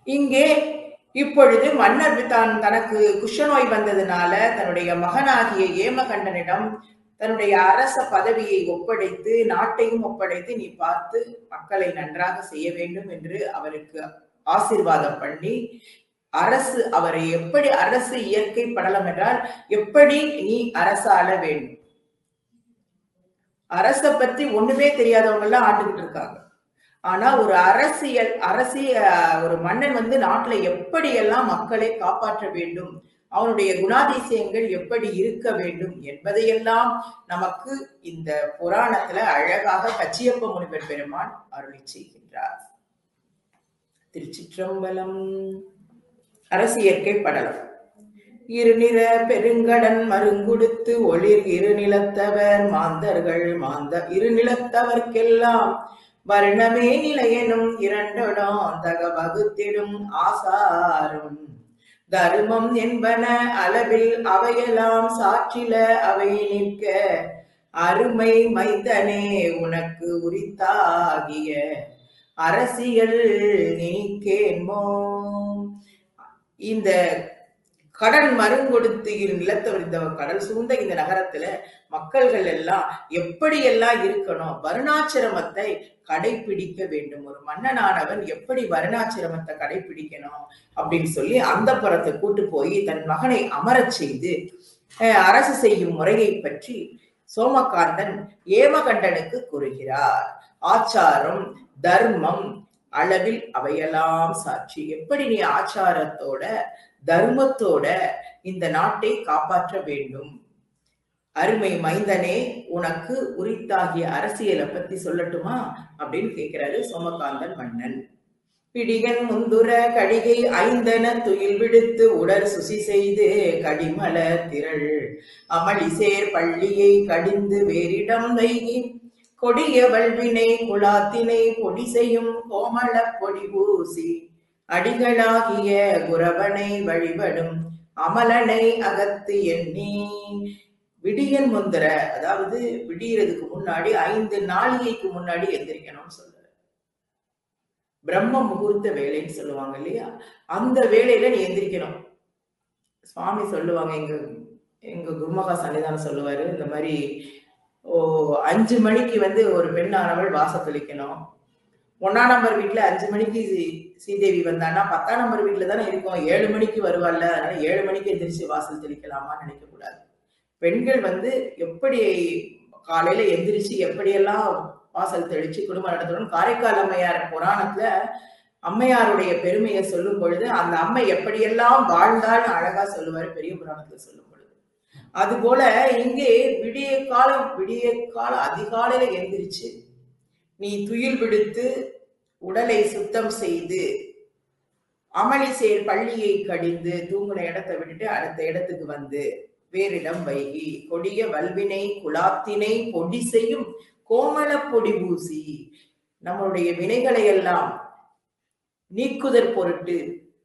இங்கே இப்பொழுது மன்னர் தான் தனக்கு குஷநோய் வந்ததுனால தன்னுடைய மகனாகிய ஏமகண்டனிடம் தன்னுடைய அரச பதவியை ஒப்படைத்து நாட்டையும் ஒப்படைத்து நீ பார்த்து மக்களை நன்றாக செய்ய வேண்டும் என்று அவருக்கு ஆசீர்வாதம் பண்ணி அரசு அவரை எப்படி அரசு இயற்கை படலம் என்றால் எப்படி நீ அரசாள வேண்டும் அரச பத்தி ஒண்ணுமே தெரியாதவங்க எல்லாம் ஆண்டுகிட்டு இருக்காங்க ஆனா ஒரு அரசியல் அரசிய ஒரு மன்னன் வந்து நாட்டுல எப்படியெல்லாம் மக்களை காப்பாற்ற வேண்டும் அவனுடைய குணாதிசயங்கள் எப்படி இருக்க வேண்டும் என்பதையெல்லாம் நமக்கு இந்த புராணத்துல அழகாக கச்சியப்ப முனிவர் பெருமான் அருளி செய்கின்றார் திருச்சிற்றம்பலம் அரசியற்கை படலம் இருநிற பெருங்கடன் மருங்குடுத்து ஒளிர் இருநிலத்தவர் மாந்தர்கள் மாந்த இருநிலத்தவர்க்கெல்லாம் வர்ணமே நிலையனும் இரண்டொடம் தக வகுத்திடும் ஆசாரும் தர்மம் என்பன அளவில் அவையெல்லாம் சாற்றில அவை நிற்க அருமை மைந்தனே உனக்கு உரித்தாகிய அரசியல் நினைக்கேன்மோ இந்த கடன் மருங்கொடுத்து இரு நிலத்தவர் இந்த கடல் சூழ்ந்த இந்த நகரத்துல மக்கள்கள் எல்லாம் எப்படியெல்லாம் இருக்கணும் வருணாசிரமத்தை கடைபிடிக்க வேண்டும் ஒரு மன்னனானவன் எப்படி வருணாசிரமத்தை கடைபிடிக்கணும் அப்படின்னு சொல்லி அந்த புறத்தை கூட்டு போய் தன் மகனை அமரச் செய்து அஹ், அரசு செய்யும் முறையை பற்றி சோமகாந்தன் ஏமகண்டனுக்கு கூறுகிறார் ஆச்சாரம் தர்மம் அளவில் அவையெல்லாம் சாட்சி எப்படி நீ ஆச்சாரத்தோட தர்மத்தோட இந்த நாட்டை காப்பாற்ற வேண்டும் அருமை மைந்தனே உனக்கு உரித்தாகிய அரசியலை பத்தி சொல்லட்டுமா அப்படின்னு கேட்கிறாரு சோமகாந்தன் மன்னன் பிடிகன் முந்துர கடிகை ஐந்தன துயில் விடுத்து உடற் சுசி செய்து கடிமல திரள் அமளி சேர் பள்ளியை கடிந்து வேறிடம் வைகி கொடிய வல்வினை குலாத்தினை பொடி செய்யும் கோமள பொடி பூசி அடிகளாகிய குரவனை வழிபடும் அமலனை அகத்து எண்ணி விடியன் முந்திர அதாவது விடியறதுக்கு முன்னாடி ஐந்து நாளிகைக்கு முன்னாடி எந்திரிக்கணும்னு சொல்றாரு பிரம்ம முகூர்த்த வேலைன்னு சொல்லுவாங்க இல்லையா அந்த வேலையில நீ எந்திரிக்கணும் சுவாமி சொல்லுவாங்க எங்க எங்க குருமகா சன்னிதானம் சொல்லுவாரு இந்த மாதிரி ஓ அஞ்சு மணிக்கு வந்து ஒரு பெண்ணானவள் வாசல் தெளிக்கணும் ஒன்னாம் நம்பர் வீட்டுல அஞ்சு மணிக்கு சீ- சீதேவி வந்தான்னா பத்தாம் நம்பர் வீட்டுல தானே இருக்கோம் ஏழு மணிக்கு வருவாள்ல அதனால ஏழு மணிக்கு எந்திரிச்சு வாசல் தெளிக்கலாமான்னு நினைக்க கூடாது பெண்கள் வந்து எப்படி காலையில எந்திரிச்சு எப்படியெல்லாம் வாசல் தெளிச்சு குடும்பம் நடத்தணும் காரைக்கால் அம்மையார் புராணத்துல அம்மையாருடைய பெருமையை சொல்லும் பொழுது அந்த அம்மை எப்படியெல்லாம் வாழ்ந்தான்னு அழகா சொல்லுவாரு பெரிய புராணத்துல சொல்லும் பொழுது அது போல இங்கே விடிய காலம் விடிய காலம் அதிகாலையில எந்திரிச்சு நீ துயில் விடுத்து உடலை சுத்தம் செய்து அமளி சேர் பள்ளியை கடிந்து தூங்குன இடத்தை விட்டுட்டு அடுத்த இடத்துக்கு வந்து வேறிடம் வைகி கொடிய வல்வினை குலாத்தினை பொடி செய்யும் கோமள பொடி பூசி நம்மளுடைய வினைகளை எல்லாம் நீக்குதற் பொருட்டு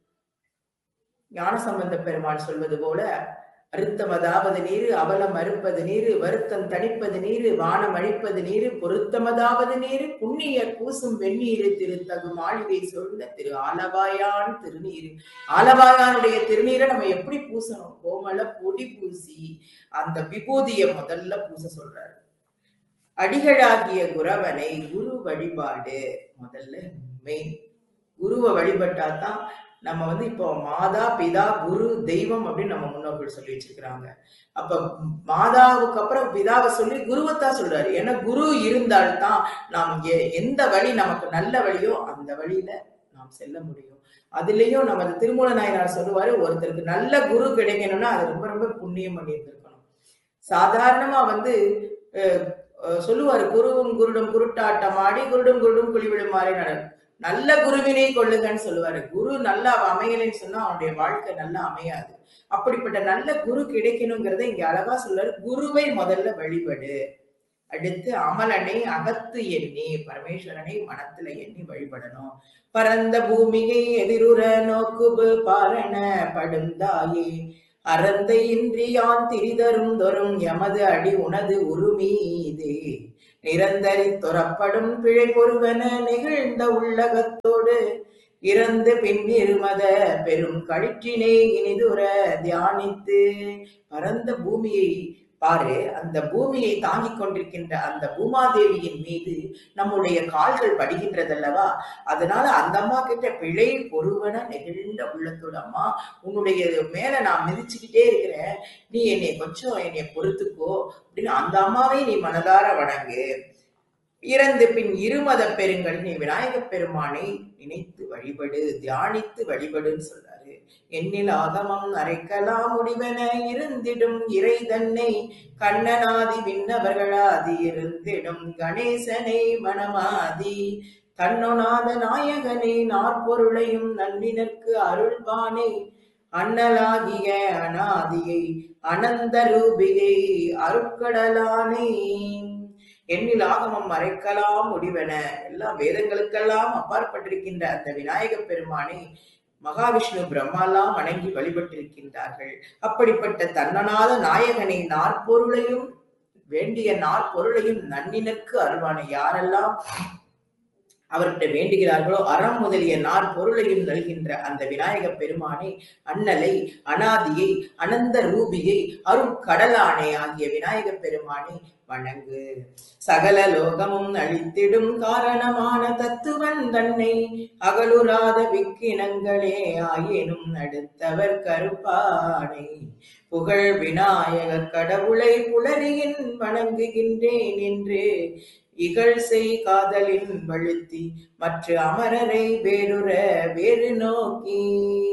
ஞானசம்பந்த பெருமாள் சொல்வது போல அறுத்தம் அதாவது நீரு அவலம் அறுப்பது நீரு வருத்தம் தணிப்பது நீரு வானம் அழிப்பது நீரு பொருத்தமதாவது நீரு புண்ணிய பூசும் வெந்நீரு திருத்தகு மாளிகை சொல்ல திரு ஆலவாயான் திருநீரு ஆலவாயானுடைய திருநீரை நம்ம எப்படி பூசணும் கோமல பொடி பூசி அந்த விபூதியை முதல்ல பூச சொல்றாரு அடிகளாகிய குரவனை குரு வழிபாடு முதல்ல மெயின் குருவை வழிபட்டாதான் நம்ம வந்து இப்போ மாதா பிதா குரு தெய்வம் அப்படின்னு நம்ம முன்னோர்கள் சொல்லி வச்சிருக்கிறாங்க அப்ப மாதாவுக்கு அப்புறம் பிதாவை சொல்லி குருவைத்தான் சொல்றாரு ஏன்னா குரு இருந்தால்தான் நாம் எ- எந்த வழி நமக்கு நல்ல வழியோ அந்த வழியில நாம் செல்ல முடியும் அதுலயும் நமது திருமூல நாயனார் சொல்லுவாரு ஒருத்தருக்கு நல்ல குரு கிடைக்கணும்னா அது ரொம்ப ரொம்ப புண்ணியம் பண்ணி இருந்திருக்கணும் சாதாரணமா வந்து அஹ், அஹ், சொல்லுவாரு குருவும் குருடும் குருட்டாட்டம் ஆடி குருடும் குருடும் குழிவிடுமாறே நட நல்ல குருவினை கொள்ளுங்கன்னு சொல்லுவாரு குரு நல்லா அமையலைன்னு சொன்னா அவனுடைய வாழ்க்கை நல்லா அமையாது அப்படிப்பட்ட நல்ல குரு கிடைக்கணுங்கிறத இங்க அழகா சொல்றாரு குருவை முதல்ல வழிபடு அடுத்து அமலனை அகத்து எண்ணி பரமேஸ்வரனை மனத்துல எண்ணி வழிபடணும் பரந்த பூமியை எதிருற நோக்குபு பாரண படுந்தாயே அறந்தை இன்றியான் திரிதரும் தொரும் எமது அடி உனது உருமீதே நிரந்தரி துறப்படும் பிழை பொறுவன நெகிழ்ந்த உள்ளகத்தோடு இறந்து பின் இருமத பெரும் கழிற்றினை இனிதுர தியானித்து பரந்த பூமியை பாரு அந்த பூமியை தாங்கிக் கொண்டிருக்கின்ற அந்த பூமாதேவியின் மீது நம்முடைய கால்கள் படுகின்றதல்லவா அதனால அந்த அம்மா கிட்ட பிழை பொறுவன நெகிழ்ந்த உள்ளத்தோட அம்மா உன்னுடைய மேல நான் மிதிச்சுக்கிட்டே இருக்கிறேன் நீ என்னை கொஞ்சம் என்னை பொறுத்துக்கோ அப்படின்னு அந்த அம்மாவை நீ மனதார வணங்கு இறந்து பின் இருமத பெருங்கள் நீ விநாயகப் பெருமானை நினைத்து வழிபடு தியானித்து வழிபடுன்னு சொல்றாரு எண்ணில் ஆகமம் அரைக்கலாம் முடிவென இருந்திடும் இறை தன்னை கண்ணனாதி விண்ணவர்களாதி இருந்திடும் கணேசனை மனமாதி கண்ணொனாத நாயகனே நாற்பொருளையும் நன்னினர்க்கு அருள்வானை அண்ணலாகிய அனாதியை அனந்த ரூபிகை அருட்கடலானே எண்ணில் ஆகமம் மறைக்கலாம் முடிவென எல்லா வேதங்களுக்கெல்லாம் அப்பாற்பட்டிருக்கின்ற அந்த விநாயகப் பெருமானை மகாவிஷ்ணு பிரம்மாலாம் வணங்கி வழிபட்டிருக்கின்றார்கள் அப்படிப்பட்ட தன்னனாத நாயகனை நாற்பொருளையும் வேண்டிய நாற்பொருளையும் நன்னினக்கு அருள்வான யாரெல்லாம் அவர்கிட்ட வேண்டுகிறார்களோ அறம் முதலிய நாற்பொருளையும் நல்கின்ற அந்த விநாயகப் பெருமானை அண்ணலை அனாதியை அனந்த ரூபியை அருட்கடலானே ஆகிய விநாயகப் பெருமானை வணங்கு சகல லோகமும் அழித்திடும் காரணமான தத்துவன் தன்னை அகலுராத விக்கினங்களே ஆயினும் அடுத்தவர் கருப்பானை புகழ் விநாயக கடவுளை புலரியின் வணங்குகின்றேன் என்று இகழ் செய் காதலின் வழுத்தி மற்ற அமரரை வேறுற வேறு நோக்கி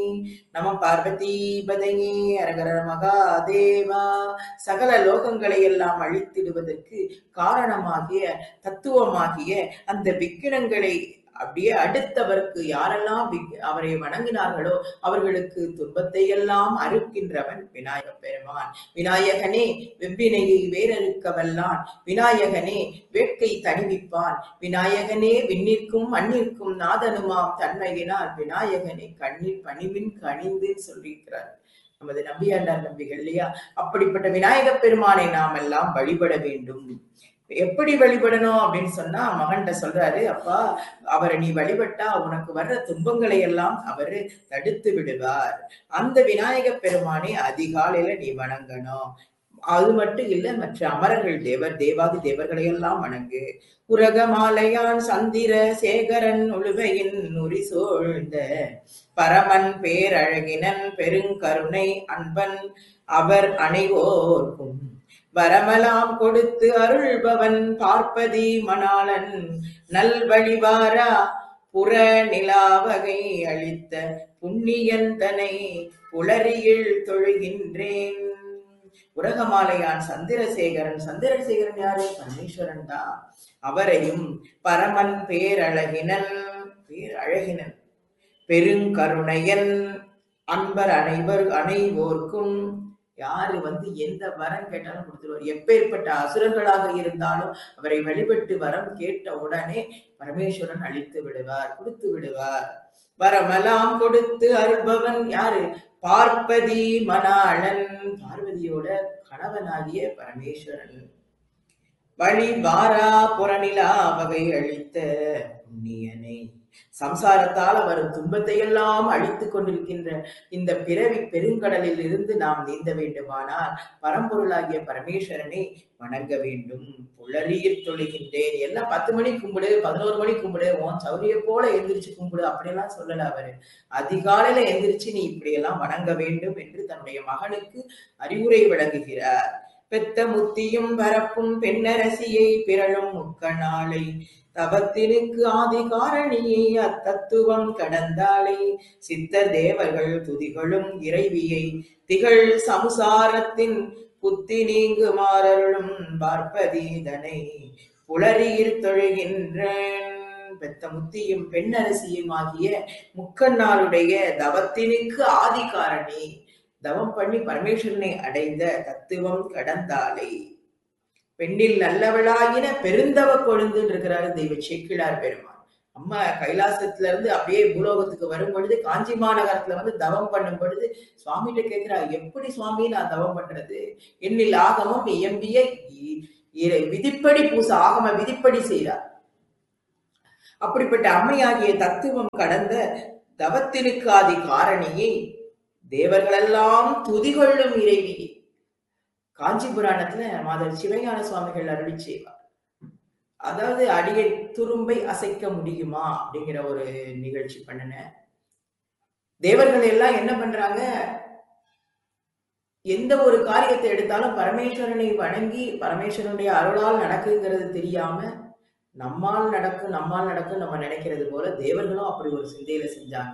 நம பார்வதி பதையே அரகர மகாதேவா சகல லோகங்களை எல்லாம் அழித்திடுவதற்கு காரணமாகிய தத்துவமாகிய அந்த விக்கிரங்களை அப்படியே அடுத்தவருக்கு யாரெல்லாம் விக்- அவரை வணங்கினார்களோ அவர்களுக்கு துன்பத்தை எல்லாம் அறுக்கின்றவன் விநாயக பெருமான் விநாயகனே வெவ்வினையை வேறறுக்க வல்லான் விநாயகனே வேட்கை தணிவிப்பான் விநாயகனே விண்ணிற்கும் மண்ணிற்கும் நாதனுமாம் தன்மையினால் விநாயகனை கண்ணில் பணிவின் கணிந்து சொல்லியிருக்கிறார் நமது நம்பியாண்டார் நம்பிகள் இல்லையா அப்படிப்பட்ட விநாயகப் பெருமானை நாம் எல்லாம் வழிபட வேண்டும் எப்படி வழிபடணும் அப்படின்னு சொன்னா மகன்கிட்ட சொல்றாரு அப்பா அவரை நீ வழிபட்டா உனக்கு வர்ற துன்பங்களை எல்லாம் அவரு தடுத்து விடுவார் அந்த விநாயகப் பெருமானை அதிகாலையில நீ வணங்கணும் அது மட்டும் இல்ல மற்ற அமரர்கள் தேவர் தேவாதி தேவர்களை எல்லாம் வணங்கு உரகமாலையான் சந்திர சேகரன் உழுவையின் நுரி சூழ்ந்த பரமன் பேரழகினன் பெருங்கருணை அன்பன் அவர் அனைவோர்க்கும் வரமலாம் கொடுத்து அருள்பவன் பார்ப்பதி மணாளன் நல்வழிவாரா புற நிலாவகை அளித்த புண்ணியந்தனை புலரியில் தொழுகின்றேன் உலகமாலையான் சந்திரசேகரன் சந்திரசேகரன் யாரு பரமேஸ்வரன் தான் அவரையும் பரமன் பேரழகினன் பேரழகினன் பெருங்கருணையன் அன்பர் அனைவர் அனைவோர்க்கும் யாரு வந்து எந்த வரம் கேட்டாலும் கொடுத்துருவார் எப்பேற்பட்ட அசுரர்களாக இருந்தாலும் அவரை வழிபட்டு வரம் கேட்ட உடனே பரமேஸ்வரன் அழித்து விடுவார் கொடுத்து விடுவார் வரமெல்லாம் கொடுத்து அருள்பவன் யாரு பார்ப்பதி மணாளன் பார்வதியோட கணவனாகிய பரமேஸ்வரன் வழி வாரா புறநிலா வகை அளித்த புண்ணியனை சம்சாரத்தால் வரும் துன்பத்தை எல்லாம் அழித்துக் கொண்டிருக்கின்ற இந்த பிறவி பெருங்கடலில் இருந்து நாம் நீந்த வேண்டுமானால் பரம்பொருளாகிய பரமேஸ்வரனை வணங்க வேண்டும் புலரியில் தொழுகின்றேன் எல்லாம் பத்து மணி கும்பிடு பதினோரு மணி கும்பிடு உன் சௌரிய போல எந்திரிச்சு கும்பிடு அப்படியெல்லாம் சொல்லல அவரு அதிகாலையில எந்திரிச்சு நீ இப்படியெல்லாம் வணங்க வேண்டும் என்று தன்னுடைய மகனுக்கு அறிவுரை வழங்குகிறார் பெத்த முத்தியும் பரப்பும் பெண்ணரசியை பிறழும் முக்கநாளை தவத்தினுக்கு ஆதி காரணியை அத்தத்துவம் கடந்தாளை சித்த தேவர்கள் துதிகளும் இறைவியை திகழ் சமுசாரத்தின் புத்தி நீங்கு மாறருளும் பார்ப்பதீதனை புலரியில் தொழுகின்றேன் பெத்த முத்தியும் பெண்ணரசியும் ஆகிய முக்கண்ணாளுடைய தவத்தினுக்கு ஆதி காரணி தவம் பண்ணி பரமேஸ்வரனை அடைந்த தத்துவம் கடந்தாளை பெண்ணில் நல்லவளாகின பெருந்தவ கொழுந்துன்னு இருக்கிறாரு தெய்வ சேக்கிழார் பெருமான் அம்மா கைலாசத்துல இருந்து அப்படியே பூலோகத்துக்கு வரும் பொழுது காஞ்சி மாநகரத்துல வந்து தவம் பண்ணும் பொழுது சுவாமிகிட்ட கேட்கிறா எப்படி சுவாமி நான் தவம் பண்றது என்னில் ஆகமம் இயம்பிய இ- இறை விதிப்படி பூச ஆகம விதிப்படி செய்கிறார் அப்படிப்பட்ட அம்மையாகிய தத்துவம் கடந்த தவத்தினுக்கு ஆதி காரணியை தேவர்களெல்லாம் துதிகொள்ளும் இறைவி காஞ்சி புராணத்துல மாதர் சிவஞான சுவாமிகள் அருளி செய்வார் அதாவது அடியை துரும்பை அசைக்க முடியுமா அப்படிங்கிற ஒரு நிகழ்ச்சி பண்ணினேன் தேவர்கள் எல்லாம் என்ன பண்றாங்க எந்த ஒரு காரியத்தை எடுத்தாலும் பரமேஸ்வரனை வணங்கி பரமேஸ்வரனுடைய அருளால் நடக்குங்கிறது தெரியாம நம்மால் நடக்கும் நம்மால் நடக்கும் நம்ம நினைக்கிறது போல தேவர்களும் அப்படி ஒரு சிந்தையில செஞ்சாங்க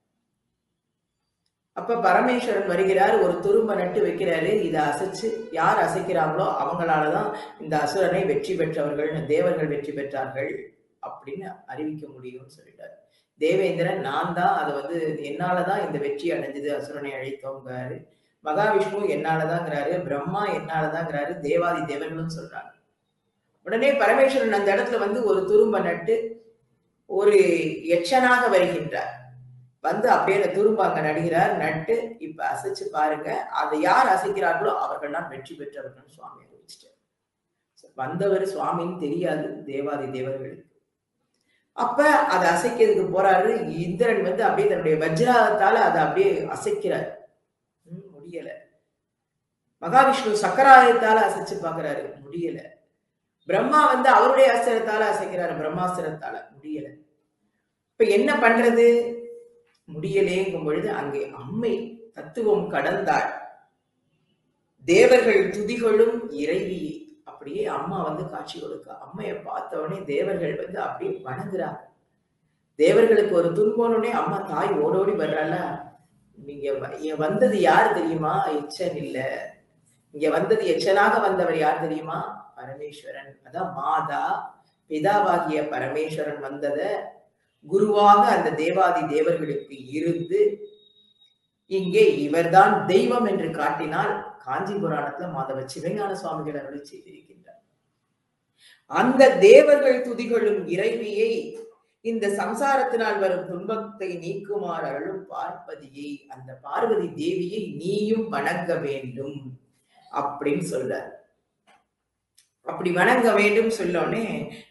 அப்ப பரமேஸ்வரன் வருகிறார் ஒரு துரும்ப நட்டு வைக்கிறாரு இதை அசைச்சு யார் அசைக்கிறாங்களோ அவங்களாலதான் இந்த அசுரனை வெற்றி பெற்றவர்கள் தேவர்கள் வெற்றி பெற்றார்கள் அப்படின்னு அறிவிக்க முடியும்னு சொல்லிட்டார் தேவேந்திரன் நான் தான் அதை வந்து என்னாலதான் இந்த வெற்றி அடைஞ்சது அசுரனை அழைத்தோங்கிறாரு மகாவிஷ்ணு என்னாலதாங்கிறாரு பிரம்மா என்னாலதாங்கிறாரு தேவாதி தேவர்களும் சொல்றாங்க உடனே பரமேஸ்வரன் அந்த இடத்துல வந்து ஒரு துரும்ப நட்டு ஒரு எச்சனாக வருகின்றார் வந்து அப்படியே அந்த துரும்ப அங்க நடுகிறார் நட்டு இப்ப அசைச்சு பாருங்க அதை யார் அசைக்கிறார்களோ அவர்கள் தான் வெற்றி பெற்றவர்கள் சுவாமி அறிவிச்சிட்டார் வந்தவர் சுவாமின்னு தெரியாது தேவாதி தேவர்களுக்கு அப்ப அதை அசைக்கிறதுக்கு போறாரு இந்திரன் வந்து அப்படியே தன்னுடைய வஜ்ராகத்தால அதை அப்படியே அசைக்கிறார் ம், முடியல மகாவிஷ்ணு சக்கராயத்தால அசைச்சு பாக்குறாரு முடியல பிரம்மா வந்து அவருடைய அஸ்திரத்தால அசைக்கிறாரு பிரம்மாஸ்திரத்தால முடியல இப்ப என்ன பண்றது முடியலேங்கும் பொழுது அங்கே அம்மை தத்துவம் கடந்தாள் தேவர்கள் துதிகளும் இறைவியே அப்படியே அம்மா வந்து காட்சி கொடுக்க அம்மையை பார்த்த உடனே தேவர்கள் வந்து அப்படியே வணங்குறாங்க தேவர்களுக்கு ஒரு துன்போனே அம்மா தாய் ஓடோடி வர்றால நீங்க வ- இங்க வந்தது யார் தெரியுமா எச்சன் இல்ல இங்க வந்தது எச்சனாக வந்தவர் யார் தெரியுமா பரமேஸ்வரன் அதான் மாதா பிதாவாகிய பரமேஸ்வரன் வந்தத குருவாக அந்த தேவாதி தேவர்களுக்கு இருந்து இங்கே இவர்தான் தெய்வம் என்று காட்டினால் காஞ்சி புராணத்துல மாதவ சிவஞான சுவாமிகள் அருளி செய்திருக்கின்றார் அந்த தேவர்கள் துதிகளும் இறைவியை இந்த சம்சாரத்தினால் வரும் துன்பத்தை நீக்குமாறு அருளும் பார்வதியை அந்த பார்வதி தேவியை நீயும் வணங்க வேண்டும் அப்படின்னு சொல்றார் அப்படி வணங்க வேண்டும் சொல்லோனே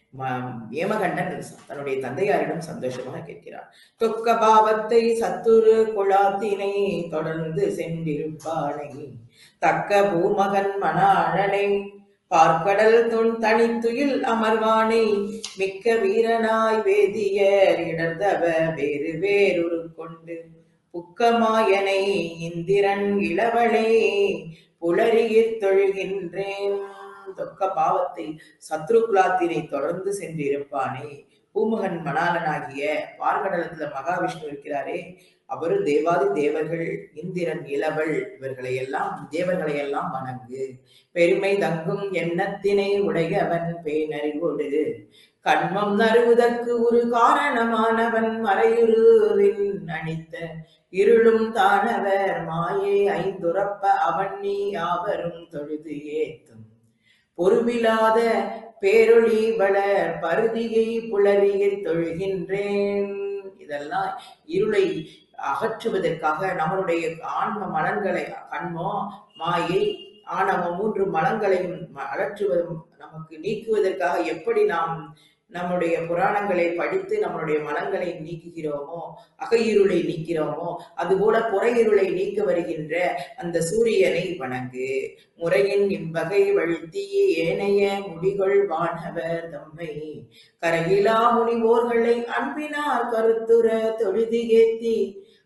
ஏமகண்டன் தன்னுடைய தந்தையாரிடம் சந்தோஷமாக கேட்கிறார் தொக்க பாவத்தை சத்துரு குழாத்தினை தொடர்ந்து சென்றிருப்பானை தக்க பூமகன் மன அழனை பார்க்கடல் துண் தனித்துயில் அமர்வானை மிக்க வீரனாய் வேதியர் இடர்தவ வேறு வேறொரு கொண்டு புக்கமாயனை இந்திரன் இளவளை புலரியிற் தொழுகின்றேன் தொக்க பாவத்தை சத்ருகுலாத்தினை தொடர்ந்து சென்று இருப்பானே பூமுகன் மணாலனாகிய பார்கடலத்துல மகாவிஷ்ணு இருக்கிறாரே அவரு தேவாதி தேவர்கள் இந்திரன் இளவல் இவர்களை எல்லாம் தேவர்களை எல்லாம் வணங்கு பெருமை தங்கும் எண்ணத்தினை உடையவன் பேனறிவோடு கண்மம் நறுவதற்கு ஒரு காரணமானவன் மறையுருவின் அணித்த இருளும் தானவர் மாயே ஐந்துறப்ப அவன் நீ யாவரும் தொழுது ஏத்தும் பொறுவிலாத பேரொளி வளர் பருதியை புலரியில் தொழுகின்றேன் இதெல்லாம் இருளை அகற்றுவதற்காக நம்மளுடைய ஆன்ம மலன்களை கண்மோ மாயை ஆணவம் மூன்று மலங்களையும் அகற்றுவதும் நமக்கு நீக்குவதற்காக எப்படி நாம் நம்முடைய புராணங்களை படித்து நம்மளுடைய மனங்களை நீக்குகிறோமோ அகையிருளை நீக்கிறோமோ அதுபோல புறையிருளை நீக்க வருகின்ற அந்த சூரியனை வணங்கு முறையின் இவ்வகை வழுத்தி ஏனைய முடிகள் வானவர் தம்மை கரையிலா முனிவோர்களை அன்பினார் கருத்துர தொழுதி ஏத்தி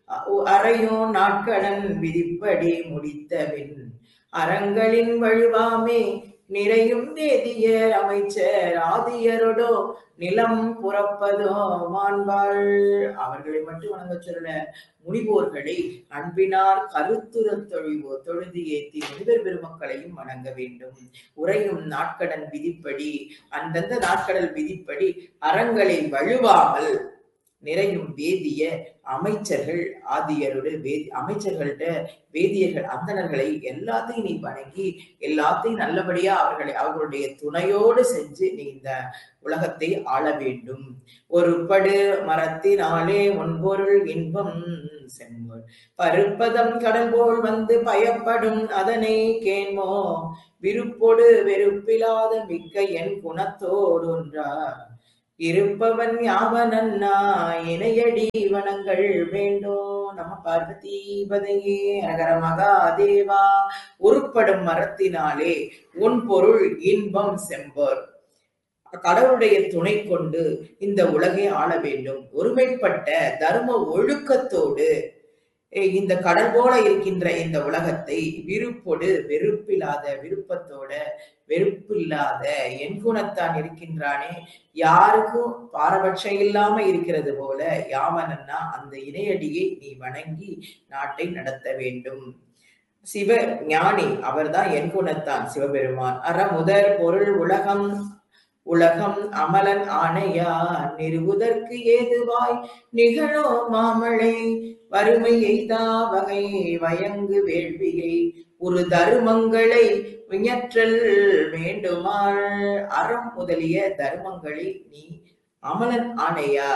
அறையோ நாட்கடன் விதிப்படி முடித்தபின் அறங்களின் வழுவாமே நிறையும் வேதியர் அமைச்சர் ஆதியரோடோ நிலம் புறப்பதோ மாண்பாள் அவர்களை மட்டும் வணங்க சொல்லல முனிவோர்களை அன்பினார் கருத்துர தொழிவோ தொழுது ஏத்தி முனிவர் பெருமக்களையும் வணங்க வேண்டும் உரையும் நாட்கடன் விதிப்படி அந்தந்த நாட்கடல் விதிப்படி அறங்களை வழுவாமல் நிறையும் வேதிய அமைச்சர்கள் ஆதியரோட வேதி அமைச்சர்கள்ட்ட வேதியர்கள் அந்தணர்களை எல்லாத்தையும் நீ வணங்கி எல்லாத்தையும் நல்லபடியா அவர்களை அவர்களுடைய துணையோடு செஞ்சு நீ இந்த உலகத்தை ஆள வேண்டும் ஒரு படு மரத்தினாலே முன்பொருள் இன்பம் செம்மொழ் பருப்பதம் கடல் போல் வந்து பயப்படும் அதனை கேண்மோ விருப்பொடு வெறுப்பிலாத மிக்க என் குணத்தோடு ஒன்றார் இருப்பவன் யாவனன்னா இணையடி வனங்கள் வேண்டும் நம பார்வதி பதையே அகர மகாதேவா உருப்படும் மரத்தினாலே உன் பொருள் இன்பம் செம்பர் கடவுளுடைய துணை கொண்டு இந்த உலகை ஆள வேண்டும் ஒருமைப்பட்ட தர்ம ஒழுக்கத்தோடு ஏய், இந்த கடல் போல இருக்கின்ற இந்த உலகத்தை விருப்போடு வெறுப்பில்லாத விருப்பத்தோட வெறுப்பில்லாத என் குணத்தான் இருக்கின்றானே யாருக்கும் பாரபட்சம் இல்லாம இருக்கிறது போல யாவனன்னா அந்த இணையடியை நீ வணங்கி நாட்டை நடத்த வேண்டும் சிவ ஞானி அவர்தான் என் குணத்தான் சிவபெருமான் அறமுதற் பொருள் உலகம் உலகம் அமலன் ஆணையா நிறுவுதற்கு ஏதுவாய் நிகழோ மாமழை வறுமை எய்தா வகை வயங்கு வேள்வியை ஒரு தருமங்களை வியற்றல் வேண்டுமாள் அறம் முதலிய தர்மங்களை நீ அமலன் ஆணையா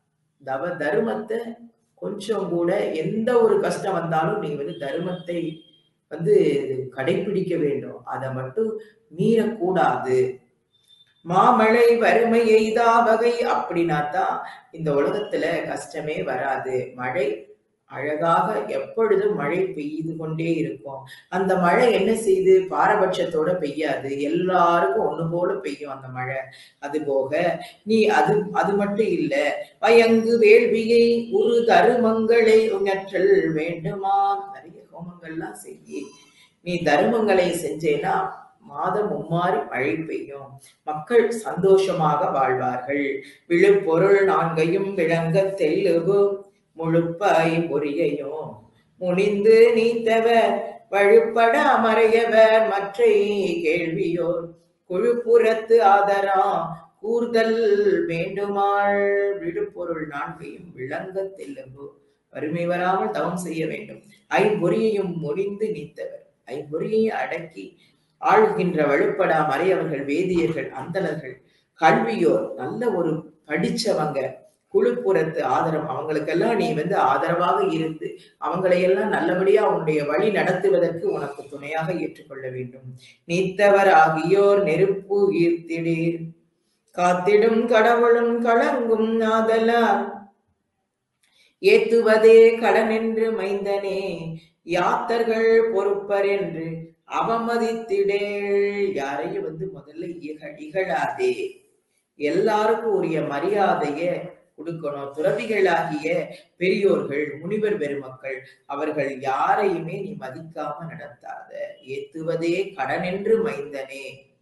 தவ தர்மத்தை கொஞ்சம் கூட எந்த ஒரு கஷ்டம் வந்தாலும் நீ வந்து தர்மத்தை வந்து கடைபிடிக்க வேண்டும் அதை மட்டும் மீறக்கூடாது மாமழை வறுமை எய்தா வகை அப்படின்னா தான் இந்த உலகத்துல கஷ்டமே வராது மழை அழகாக எப்பொழுதும் மழை பெய்து கொண்டே இருக்கும் அந்த மழை என்ன செய்யுது பாரபட்சத்தோட பெய்யாது எல்லாருக்கும் ஒண்ணு போல பெய்யும் அந்த மழை அது போக நீ அது அது மட்டும் இல்ல பயங்கு வேள்வியை ஒரு தருமங்களை உணற்றல் வேண்டுமா நிறைய ஹோமங்கள்லாம் செய்யி நீ தருமங்களை செஞ்சேனா மாதம் மும்மாறி மழை பெய்யும் மக்கள் சந்தோஷமாக வாழ்வார்கள் விழுப்பொருள் நான்கையும் விளங்க தெல்லுவு முழுப்பாய் பொறியையும் முனிந்து நீத்தவர் வழுப்பட அமரையவர் மற்றை கேள்வியோர் குழுப்புறத்து ஆதரா கூர்தல் வேண்டுமாள் விழுப்பொருள் நான்கையும் விளங்க தெல்லுவு வறுமை வராமல் தவம் செய்ய வேண்டும் ஐம்பொறியையும் முறிந்து நீத்தவர் ஐம்பொறியையும் அடக்கி ஆளுகின்ற வலுப்படா மறையவர்கள் வேதியர்கள் அந்தணர்கள் கல்வியோர் நல்ல ஒரு படிச்சவங்க குழுப்புறத்து ஆதரவு அவங்களுக்கெல்லாம் நீ வந்து ஆதரவாக இருந்து அவங்களையெல்லாம் நல்லபடியா உன்னுடைய வழி நடத்துவதற்கு உனக்கு துணையாக ஏற்றுக்கொள்ள வேண்டும் நீத்தவர் ஆகியோர் நெருப்பு ஈர்த்திடீர் காத்திடும் கடவுளும் கலங்கும் ஆதலால் ஏத்துவதே கடன் என்று மைந்தனே யாத்தர்கள் பொறுப்பர் என்று அவமதித்திடேள் யாரையும் வந்து முதல்ல இக இகழாதே எல்லாருக்கும் உரிய மரியாதைய கொடுக்கணும் துறவிகளாகிய பெரியோர்கள் முனிவர் பெருமக்கள் அவர்கள் யாரையுமே நீ மதிக்காம நடத்தாத ஏத்துவதே கடனென்று மைந்தனே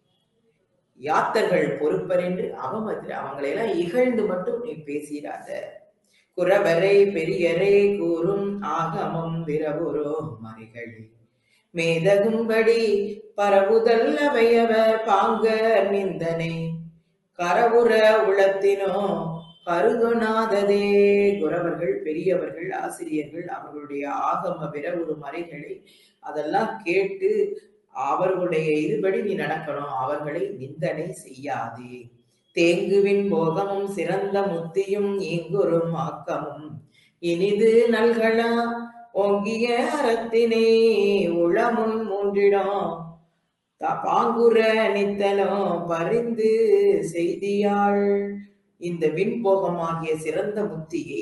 யாத்தர்கள் பொறுப்பர் என்று அவமதி அவங்களையெல்லாம் இகழ்ந்து மட்டும் நீ பேசிடாத குறவரை பெரியரை கூறும் ஆகமம் விரவுரோ மறிகளே மேதகும்படி பரவுதல் அவையவர் பாங்க நிந்தனை கரவுற உளத்தினோ கருதுணாததே குறவர்கள் பெரியவர்கள் ஆசிரியர்கள் அவர்களுடைய ஆகம விரவுறு மறைகளை அதெல்லாம் கேட்டு அவர்களுடைய இதுபடி நீ நடக்கணும் அவர்களை நிந்தனை செய்யாதே தேங்குவின் போகமும் சிறந்த முத்தியும் ஈங்குறும் ஆக்கமும் இனிது நல்களா ஓங்கிய அறத்தினை உளமுன் மூன்றிடம் த- பாங்குற நித்தலும் பரிந்து செய்தியாள் இந்த விண்போகமாகிய சிறந்த முத்தியை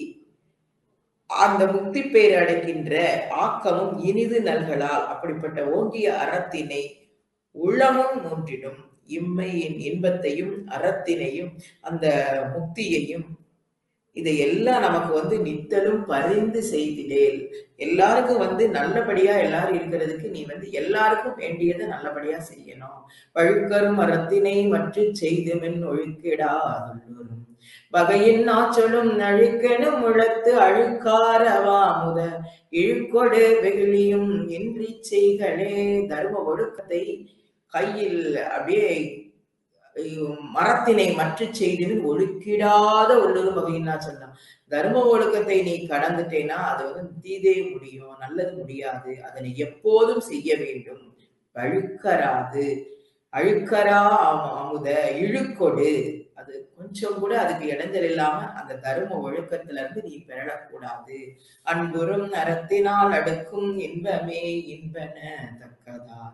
அந்த முக்தி பேர் அடைக்கின்ற ஆக்கமும் இனிது நல்களால் அப்படிப்பட்ட ஓங்கிய அறத்தினை உள்ளமும் மூன்றிடும் இம்மையின் இன்பத்தையும் அறத்தினையும் அந்த முக்தியையும் இதையெல்லாம் நமக்கு வந்து நித்தலும் பரிந்து செய்திடேல் எல்லாருக்கும் வந்து நல்லபடியா எல்லாரும் இருக்கிறதுக்கு நீ வந்து எல்லாருக்கும் வேண்டியதை நல்லபடியா செய்யணும் வழுக்கரும் அறத்தினை மற்ற செய்துமென் ஒழுக்கிடாதுள்ளோரும் வகையின் ஆச்சலும் அழுக்கெனும் முழத்து அழுக்காரவா முத இழுக்கொடு வெகுளியும் இன்றி செய்களே தர்ம ஒழுக்கத்தை கையில் அப்படியே ஐயோ, மரத்தினை மற்ற செய்தின்னு ஒழுக்கிடாத உள்ளொரு வகையின்னா சொன்னான் தர்ம ஒழுக்கத்தை நீ கடந்துட்டேன்னா அது வந்து தீதே முடியும் நல்லது முடியாது அதனை எப்போதும் செய்ய வேண்டும் அழுக்கராது அழுக்கரா அமு- அமுத இழுக்கொடு அது கொஞ்சம் கூட அதுக்கு இடைஞ்சல் இல்லாம அந்த தர்ம ஒழுக்கத்துல இருந்து நீ பெறக்கூடாது அன்புறும் அறத்தினால் அடுக்கும் இன்பமே இன்பன தக்கதா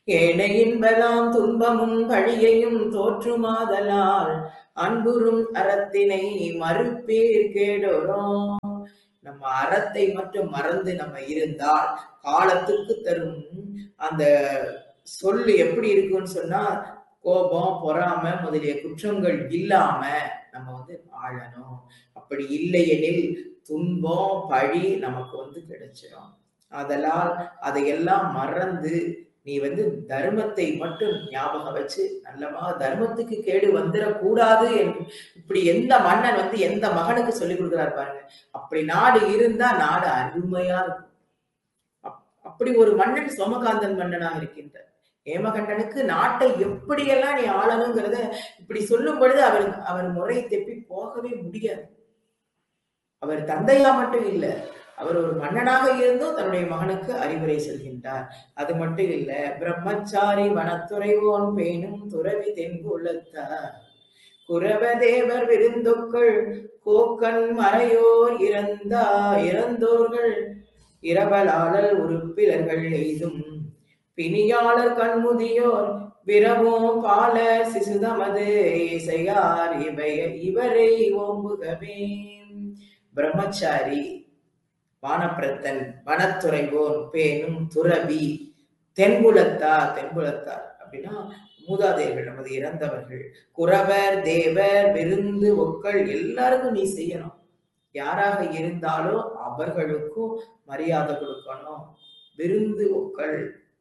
ஏழை இன்பலாம் துன்பமும் பழியையும் தோற்றுமாதலால் அன்புறும் அறத்தினை மறுப்பீர் கேடோரும் நம்ம அறத்தை மட்டும் மறந்து நம்ம இருந்தால் காலத்துக்கு தரும் அந்த சொல்லு எப்படி இருக்குன்னு சொன்னா கோபம் பொறாமை முதலிய குற்றங்கள் இல்லாம நம்ம வந்து வாழணும் அப்படி இல்லையெனில் துன்பம் பழி நமக்கு வந்து கிடைச்சிடும் அதனால் அதையெல்லாம் மறந்து நீ வந்து தர்மத்தை மட்டும் ஞாபகம் வச்சு நல்லமா தர்மத்துக்கு கேடு வந்துடக்கூடாது என்று இப்படி எந்த மன்னன் வந்து எந்த மகனுக்கு சொல்லி கொடுக்குறாரு பாருங்க அப்படி நாடு இருந்தா நாடு அருமையா இருக்கும் அப்- அப்படி ஒரு மன்னன் சோமகாந்தன் மன்னனாக இருக்கின்றார் ஏமகண்டனுக்கு நாட்டை எப்படியெல்லாம் நீ ஆளணுங்கிறத இப்படி சொல்லும் பொழுது அவர் அவர் முறையை தெப்பி போகவே முடியாது அவர் தந்தையா மட்டும் இல்ல அவர் ஒரு மன்னனாக இருந்தும் தன்னுடைய மகனுக்கு அறிவுரை சொல்கின்றார் அது மட்டும் இல்ல பிரம்மச்சாரி வனத்துறைவோன் பேணும் துறவி தென்புள்ளத்தார் குரவ தேவர் விருந்தொக்கள் கோக்கன் மறையோர் இறந்தா இறந்தோர்கள் இரவலாளல் உறுப்பிலர்கள் எய்தும் பிணியாளர் கண்முதியோர் விரவோ பாலர் சிசுதமது இசையார் இவை இவரை ஓம்புகவே பிரம்மச்சாரி வானப்பிரத்தன் வனத்துறைவோன் பேணும் துறவி தென்புலத்தார் தென்புலத்தார் அப்படின்னா மூதாதையர்கள் நமது இறந்தவர்கள் குறவர் தேவர் விருந்து ஒக்கள் எல்லாருக்கும் நீ செய்யணும் யாராக இருந்தாலும் அவர்களுக்கும் மரியாதை கொடுக்கணும் விருந்து ஒக்கள்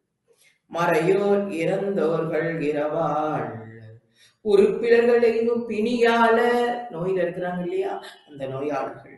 மறையோர் இறந்தோர்கள் இரவாள் உறுப்பினர்கள் எங்கும் பிணியால நோயில இருக்கிறாங்க இல்லையா அந்த நோயாளர்கள்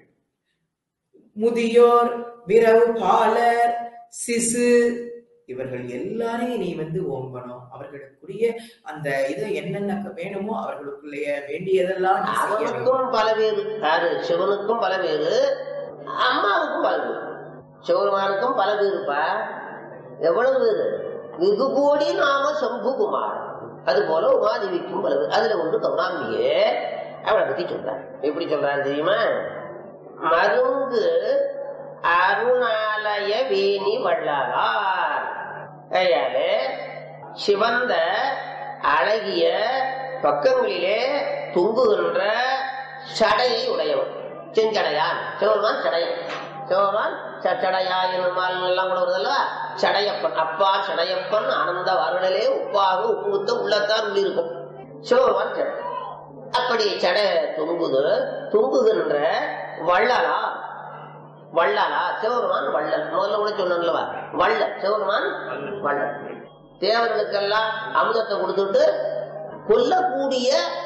முதியோர் விரவு பாலர் சிசு இவர்கள் எல்லாரையும் நீ வந்து ஓம்பணும் அவர்களுக்குரிய அந்த இது என்னென்ன வேணுமோ அவர்களுக்குள்ளே வேண்டியதெல்லாம் நீ செய்ய வேண்டும். அவனுக்கும் பல பேரு யாரு சிவனுக்கும் பல பேரு அம்மாவுக்கும் பல பேரு சிவருமானுக்கும் பல பேருப்பா எவ்வளவு பேரு வெகு கோடி நாம சம்புகுமார் அது போல உமாதேவிக்கும் பல பேர் அதுல ஒன்று கருணாம்பியே அவளை பத்தி சொல்றார் எப்படி சொல்றாரு தெரியுமா மருங்கு அருணாலய வேணி வள்ளலார் ஐயாலே சிவந்த அழகிய பக்கங்களிலே தொங்குகின்ற சடையை உடையவன் செஞ்சடையான் சிவருமான் சடையன் சிவருமான் ச- சடையா என்னுமால் எல்லாம் கூட வருதல்ல சடையப்பன் அப்பா சடையப்பன் ஆனந்த வருடலே உப்பாக உப்புத்த உள்ளத்தான் உள்ளிருக்கும் சிவருமான் சடை அப்படி சடை தொங்குது தொங்குகின்ற வள்ளலா வள்ளலா சிவருமான் வள்ளல் முதல்ல கூட சொன்னல்லவா வள்ளல் சிவருமான் வள்ளல் தேவர்களுக்கெல்லாம் அமுதத்தை கொடுத்துட்டு கொல்லக்கூடிய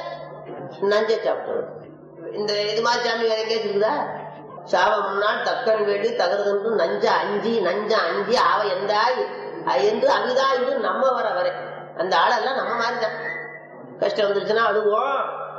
நஞ்சை சாப்பிட்டு இந்த இது மாதிரி சாமி வேற எங்கேயாச்சும் இருக்குதா சாவ முன்னால் தக்கன் வேண்டி தகர்ந்து நஞ்ச அஞ்சி நஞ்ச அஞ்சி ஆவ எந்தாய் என்று அவிதா என்று நம்ம வர வரை அந்த ஆளெல்லாம் நம்ம மாதிரி தான் கஷ்டம் வந்துருச்சுன்னா அழுவோம்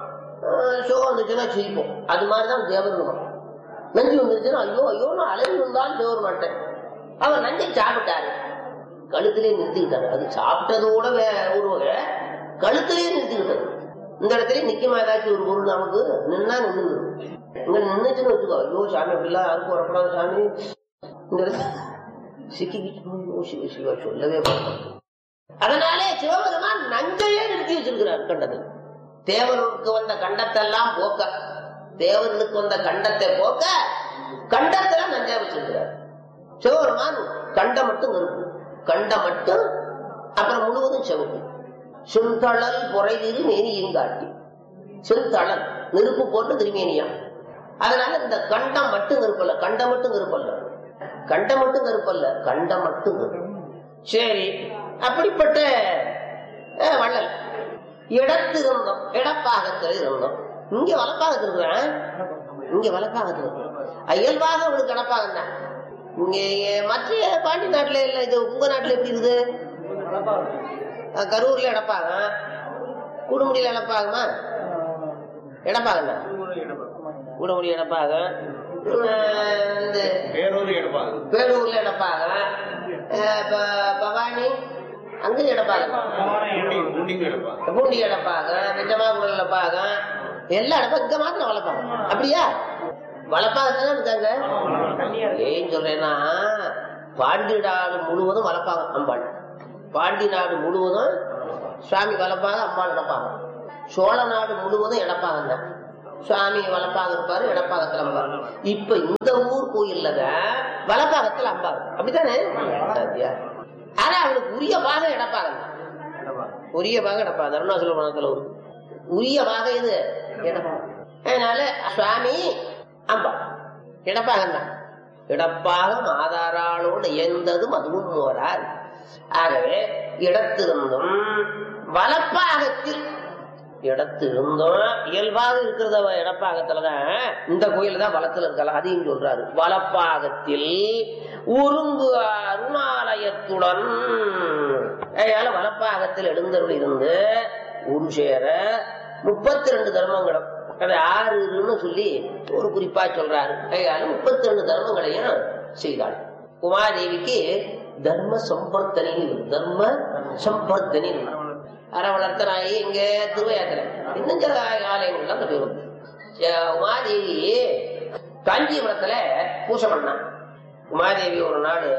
அஹ் சோகம் வந்துச்சுன்னா சிரிப்போம் அது மாதிரி தான் தேவர்களும் நஞ்சு வந்துருச்சுன்னா ஐயோ ஐயோ நான் அலைந்து வந்தாலும் தேவர் மாட்டேன் அவர் நஞ்சை சாப்பிட்டாரு கழுத்திலே நிறுத்திக்கிட்டாரு அது சாப்பிட்டதோட வே- ஒரு வகை கழுத்திலே நிறுத்திக்கிட்டாரு இந்த இடத்துல நிக்குமா ஏதாச்சும் ஒரு பொருள் நமக்கு நின்னா நின்று இங்க நின்னுச்சுன்னு வச்சுக்கோ ஐயோ சாமி அப்படிலாம் யாருக்கும் வரக்கூடாது சாமி இந்த இடத்துல சிக்கிக்கிட்டு ஐயோ சிவ சிவா சொல்லவே மாட்டோம் அதனாலே சிவபெருமான் நஞ்சையே நிறுத்தி வச்சிருக்கிறார் கண்டத்தில் தேவர்களுக்கு வந்த கண்டத்தெல்லாம் போக்க தேவர்களுக்கு வந்த கண்டத்தை போக்க கண்டத்துல நஞ்சா வச்சிருக்கிறார் சிவபெருமான் கண்டம் மட்டும் நெருப்பு கண்டம் மட்டும் அப்புறம் முழுவதும் செவப்பு செந்தழல் பொறைதிரு மேனியும் காட்டி செந்தழல் நெருப்பு போட்டு திருமேனியா அதனால இந்த கண்டம் மட்டும் நெருப்பல்ல கண்டம் மட்டும் நெருப்பல்ல கண்டம் மட்டும் நெருப்பல்ல கண்டம் மட்டும் நெருப்பு சரி அப்படிப்பட்ட அஹ், வள்ளல் இடத்து இருந்தோம் இடப்பாகத்தில் இருந்தோம் இங்க வலப்பாகத்தில் இருக்கிறேன் இங்க வலப்பாகத்தில் இருக்கிறோம் இயல்பாக உங்களுக்கு இடப்பாகம் தான் இங்க மற்ற பாண்டி நாட்டுல இல்ல இது உங்க நாட்டுல எப்படி இருக்குது அஹ், கரூர்ல இடப்பாங்க குடுமுடியில இடப்பாகமா இடப்பாகம் தான் குடுமுடி இடப்பாகம் அஹ், இந்த பேரோடு எடுப்பாங்க பேரூர்ல இடப்பாங்க அஹ், ப- பவானி அங்க இடப்பாங்க குண்டிங்க எடுப்பாங்க பூண்டி இடப்பாங்க வெஞ்சமாகுளம் இடப்பாங்க எல்லா இடப்பா இங்க மாத்திரம் வளர்ப்பாங்க அப்படியா வளர்ப்பாங்க இருக்காங்க ஏன் சொல்றேன்னா பாண்டிடாடு முழுவதும் வளர்ப்பாங்க அம்பாள் பாண்டி நாடு முழுவதும் சுவாமி வளப்பாக அம்பாள் இடப்பாங்க சோழ நாடு முழுவதும் இடப்பாங்க தான் சுவாமி வளப்பாக இருப்பாரு இடப்பாகத்துல அம்பாள் இப்ப இந்த ஊர் கோயில்ல தான் வளப்பாகத்துல அம்பா இருக்கு அப்படித்தானே சத்யா. ஆனா அவனுக்கு உரிய பாகம் இடப்பாக உரிய பாகம் இடப்பாக அருணாசல மனத்துல ஒரு உரிய பாகம் இது இடப்பாகம் அதனால சுவாமி அம்பா இடப்பாகம் தான் இடப்பாகம் ஆதாராளோடு எந்ததும் அதுவும் மோரார் ஆகவே இடத்திருந்தும் வலப்பாகத்தில் இடத்திருந்தும் இயல்பாக இருக்கிறத இடப்பாகத்துலதான் இந்த கோயில் தான் வளத்துல இருக்கலாம் அதையும் சொல்றாரு வலப்பாகத்தில் உருங்கு அருணாலயத்துடன் அதனால வலப்பாகத்தில் எழுந்தருள் இருந்து ஒரு சேர முப்பத்தி ரெண்டு தர்மங்களும் அது ஆறுன்னு சொல்லி ஒரு குறிப்பா சொல்றாரு அதனால முப்பத்தி ரெண்டு தர்மங்களையும் செய்தாள் உமாதேவிக்கு தர்ம சம்பர்த்தனி தர்ம சம்பர்த்தனி அறவளர்த்தனாயி இங்க திருவையாத்திரை இன்னும் சில ஆலயங்கள்ல அந்த பேர் உண்டு. அஹ் உமாதேவி காஞ்சிபுரத்துல பூசை பண்ணான் உமாதேவி ஒரு நாள்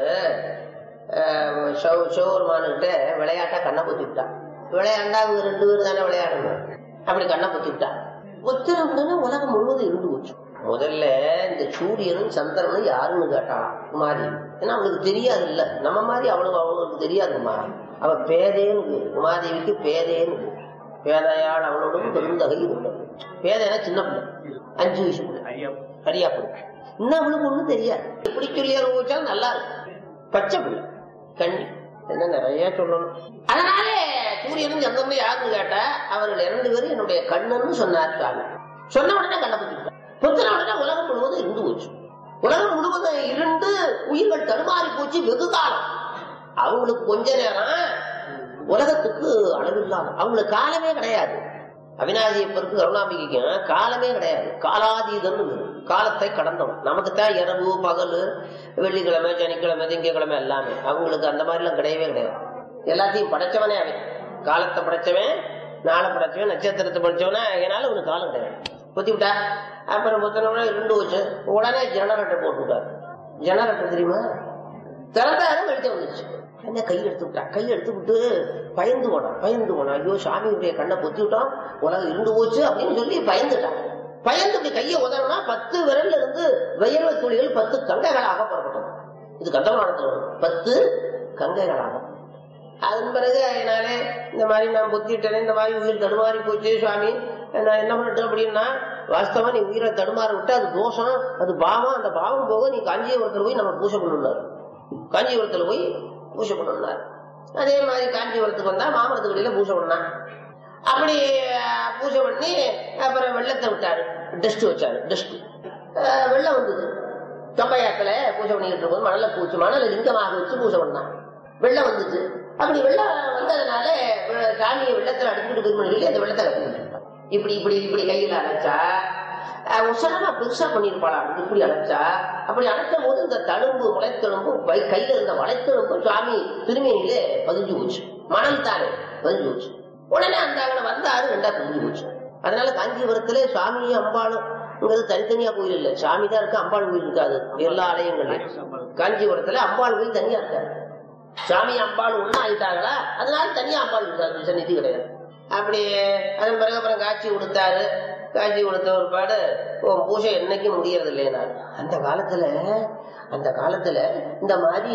சிவபெருமானுகிட்ட விளையாட்டா கண்ணை பொத்தி விட்டான் விளையாண்டா அவங்க ரெண்டு பேரும் தானே விளையாடணும் அப்படி கண்ணை பொத்தி விட்டான் ஒத்தர உடனே உலகம் முழுவதும் இருந்து போச்சு முதல்ல இந்த சூரியனும் சந்திரனும் யாருன்னு கேட்டாளாம் உமாதேவி ஏன்னா அவளுக்கு தெரியாது இல்ல நம்ம மாதிரி அவளுக்கு அவளுக்கு தெரியாதுமா அவ பேதேன்னு பேரு. உமாதேவிக்கு பேதேன்னு பேரு. பேதையாள் அவளோடும் பெருந்தகை இருந்தது பேதைனா சின்ன பிள்ளை அஞ்சு வயசு பிள்ளை சரியா பிள்ளை இன்னும் அவளுக்கு ஒண்ணும் தெரியாது எப்படி சொல்லி அனுபவிச்சா நல்லா இருக்கும் பச்சை பிள்ளை கண்ணி என்ன நிறைய சொல்லணும் அதனால சூரியனும் சந்திரனும் யாருன்னு கேட்டா அவர்கள் இரண்டு பேரும் என்னுடைய கண்ணன்னு சொன்னார் சுவாமி சொன்ன உடனே கண்ணை பத்தி புத்தின உடனே உலகம் முழுவதும் இருந்து போச்சு உலகம் முழுவதும் இருந்து உயிர்கள் தடுமாறி போச்சு வெகு காலம் அவங்களுக்கு கொஞ்ச நேரம் உலகத்துக்கு அளவில்லாத அவங்களுக்கு காலமே கிடையாது அவினாசியப்பருக்கு கருணாம்பிகைக்கும் காலமே கிடையாது காலாதீதம் காலத்தை கடந்தவன் நமக்கு தான் இரவு பகல் வெள்ளிக்கிழமை சனிக்கிழமை திங்கக்கிழமை எல்லாமே அவங்களுக்கு அந்த மாதிரிலாம் கிடையவே கிடையாது எல்லாத்தையும் படைச்சவனே அவன் காலத்தை படைச்சவன் நாளை படைச்சவன் நட்சத்திரத்தை படைச்சவனா அதனால அவனுக்கு காலம் கிடையாது பொத்தி விட்டா அப்புறம் புத்தனோட இருந்து வச்சு உடனே ஜெனரேட்டர் போட்டு விட்டாரு ஜெனரேட்டர் தெரியுமா திறந்தாரு வெளிச்சம் வந்துச்சு என்ன கை எடுத்து விட்டா கை எடுத்து விட்டு பயந்து போனான் பயந்து போனான் ஐயோ சாமியுடைய கண்ணை பொத்தி விட்டோம் உலகம் இருந்து போச்சு அப்படின்னு சொல்லி பயந்துட்டான் பயந்து இப்படி கையை உதறினா பத்து விரல்ல இருந்து வயர்வை துளிகள் பத்து கங்கைகளாக புறப்பட்டது இது கந்தமானத்தில் வரும் பத்து கங்கைகளாக அதன் பிறகு அதனாலே இந்த மாதிரி நான் புத்திட்டேனே இந்த மாதிரி உயிர் தடுமாறி போச்சு சுவாமி நான் என்ன பண்ணிட்டேன் அப்படின்னா வாஸ்தவா நீ உயிரை தடுமாற விட்டு அது தோஷம் அது பாவம் அந்த பாவம் போக நீ காஞ்சிபுரத்தில் போய் நம்ம பூஜை பண்ணணும்னாரு காஞ்சிபுரத்தில் போய் பூஜை பண்ணணும்னாரு அதே மாதிரி காஞ்சிபுரத்துக்கு வந்தா மாமரத்துக்கடியில பூஜை பண்ணான் அப்படி அஹ், பூஜை பண்ணி அப்புறம் வெள்ளத்தை விட்டாரு டஸ்ட் வச்சாரு டஸ்ட் வெள்ளம் வந்தது தொப்பையாத்துல பூஜை பண்ணிக்கிட்டு இருக்கும்போது மணலை பூச்சி மணலை லிங்கமாக வச்சு பூஜை பண்ணான் வெள்ளம் வந்துச்சு அப்படி வெள்ளம் வந்ததுனால வெ- சாமியை வெள்ளத்துல அடிச்சுட்டு போய் சொல்லி அந்த வெள்ளத்தை கட்டிக்கிட்டு இப்படி இப்படி இப்படி கையில அழைச்சா அஹ், உசரமா பெருசா பண்ணிருப்பாளா இப்படி அழைச்சா அப்படி அழைச்ச போது இந்த தழும்பு முளைத்தெலும்பு வை- கையில இருந்த வளைத்தெலும்பு சுவாமி திருமேனியிலே பதிஞ்சு போச்சு மணல் தானே பதிஞ்சு போச்சு உடனே அந்த அங்கே வந்தாரு ரெண்டா பிரிஞ்சு போச்சு அதனால காஞ்சிபுரத்திலே சுவாமியும் அம்பாளும் இங்கிறது தனித்தனியா கோயில் இல்ல சாமி தான் இருக்கு அம்பாள் கோயில் இருக்காது எல்லா ஆலயங்கள்லயும் காஞ்சிபுரத்துல அம்பாள் கோயில் தனியா இருக்காது சாமி அம்பாள் ஒண்ணா ஆயிட்டாங்களா அதனால தனியா அம்பாள் இருக்காது சன்னிதி கிடையாது அப்படி அதன் பிறகு அப்புறம் காட்சி கொடுத்தாரு காட்சி கொடுத்த ஒரு பாடு உன் பூஜை என்னைக்கும் முடியறது இல்லையா அந்த காலத்துல அந்த காலத்துல இந்த மாதிரி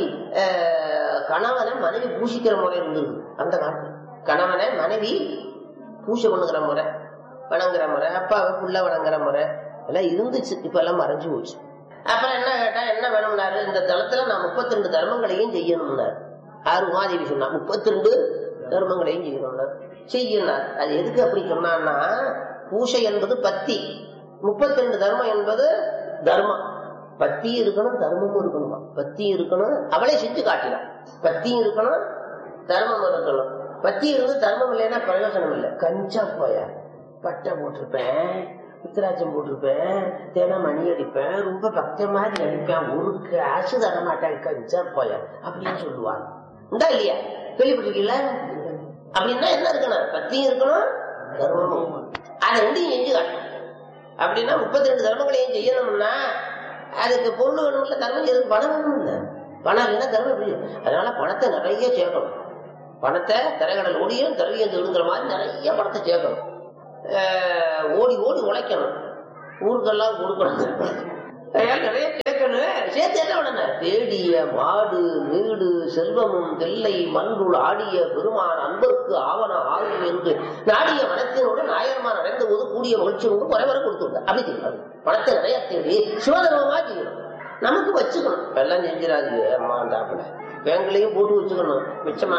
அஹ், கணவனை மனைவி பூசிக்கிற முறை இருந்தது அந்த காலத்துல கணவனை மனைவி பூஜை பண்ணுகிற முறை வணங்குற முறை அப்பாவை புள்ள வணங்குற முறை எல்லாம் இருந்துச்சு இப்ப எல்லாம் மறைஞ்சு போச்சு அப்புறம் என்ன கேட்டா என்ன வேணும்னாரு இந்த தளத்துல நான் முப்பத்தி ரெண்டு தர்மங்களையும் செய்யணும்னாரு ஆறு உமாதேவி சொன்னா முப்பத்தி ரெண்டு தர்மங்களையும் செய்யணும்னாரு செய்யணும் அது எதுக்கு அப்படி சொன்னான்னா பூசை என்பது பத்தி முப்பத்தி ரெண்டு தர்மம் என்பது தர்மம் பத்தி இருக்கணும் தர்மமும் இருக்கணுமா பத்தி இருக்கணும் அவளே செஞ்சு காட்டினான் பத்தியும் இருக்கணும் தர்மம் இருக்கணும் பத்தி இருந்து தர்மம் இல்லைன்னா பிரயோஜனம் இல்லை கஞ்சா போய பட்டை போட்டிருப்பேன் உத்திராட்சம் போட்டிருப்பேன் தினம் மணி அடிப்பேன் ரொம்ப பக்த மாதிரி நடிப்பேன் ஒரு காசு தர மாட்டேன் கஞ்சா போய அப்படின்னு சொல்லுவாங்க உண்டா இல்லையா கேள்விப்பட்டிருக்கீங்களா அப்படின்னா என்ன இருக்கணும் பத்தியும் இருக்கணும் தர்மமும் அதை ரெண்டையும் செஞ்சு காட்டணும் அப்படின்னா முப்பத்தி ரெண்டு தர்மங்களையும் செய்யணும்னா அதுக்கு பொருள் வேணும்ல தர்மம் செய்யறதுக்கு பணம் வேணும் இல்ல பணம் இல்லைன்னா தர்மம் எப்படி செய்யும்? அதனால பணத்தை நிறைய சேர்க்கணும் பணத்தை திரைக்கடல் ஓடியும் திரவியம் தேடுங்கிற மாதிரி நிறைய பணத்தை சேர்க்கணும் அஹ் ஓடி ஓடி உழைக்கணும் ஊருக்கெல்லாம் கொடுக்கணும் அதனால நிறைய சேர்க்கணும் சேர்த்து என்ன பண்ணணும் தேடிய மாடு வீடு செல்வமும் தில்லை மன்றுள் ஆடிய பெருமான் அன்பருக்கு ஆவண ஆகும் என்று நாடிய மனத்தினோடு நாயர்மான் அடைந்த போது கூடிய மகிழ்ச்சியோடு குறைவரை கொடுத்து விட்டார் அப்படி செய்யணும் பணத்தை நிறைய தேடி சிவதர்மமா செய்யணும் நமக்கு வச்சுக்கணும் எல்லாம் செஞ்சிடாது அம்மா தாப்பிட பேங்க்லயும் போட்டு வச்சுக்கணும் மிச்சமா